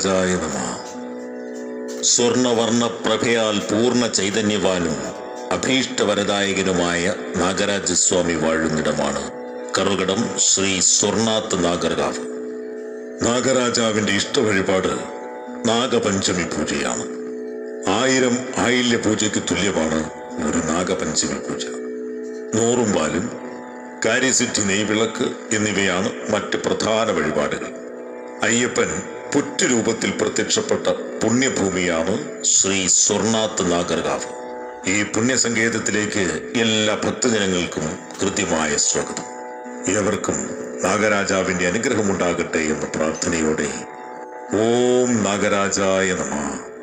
നാഗരാജായ നമ സ്വർണവർണ്ണ പ്രഭയാൽ പൂർണ്ണ ചൈതന്യവാനും അഭീഷ്ടവരദായകനുമായ നാഗരാജസ്വാമി വാഴുന്നിടമാണ് കറുകടം ശ്രീ സ്വർണാത്ത് നാഗർകാവ് നാഗരാജാവിന്റെ ഇഷ്ടവഴിപാട് നാഗപഞ്ചമി പൂജയാണ് ആയിരം ആയില്യ പൂജയ്ക്ക് തുല്യമാണ് ഒരു നാഗപഞ്ചമി പൂജ നൂറും പാലും കാര്യസിദ്ധി നെയ്വിളക്ക് എന്നിവയാണ് മറ്റ് പ്രധാന വഴിപാടുകൾ അയ്യപ്പൻ പുറ്റുരൂപത്തിൽ പ്രത്യക്ഷപ്പെട്ട പുണ്യഭൂമിയാണ് ശ്രീ സ്വർണാത്ത് നാഗർകാവ് ഈ പുണ്യസങ്കേതത്തിലേക്ക് എല്ലാ ഭക്തജനങ്ങൾക്കും കൃത്യമായ സ്വാഗതം ഏവർക്കും നാഗരാജാവിന്റെ അനുഗ്രഹമുണ്ടാകട്ടെ എന്ന പ്രാർത്ഥനയോടെ ഓം നാഗരാജായ നമ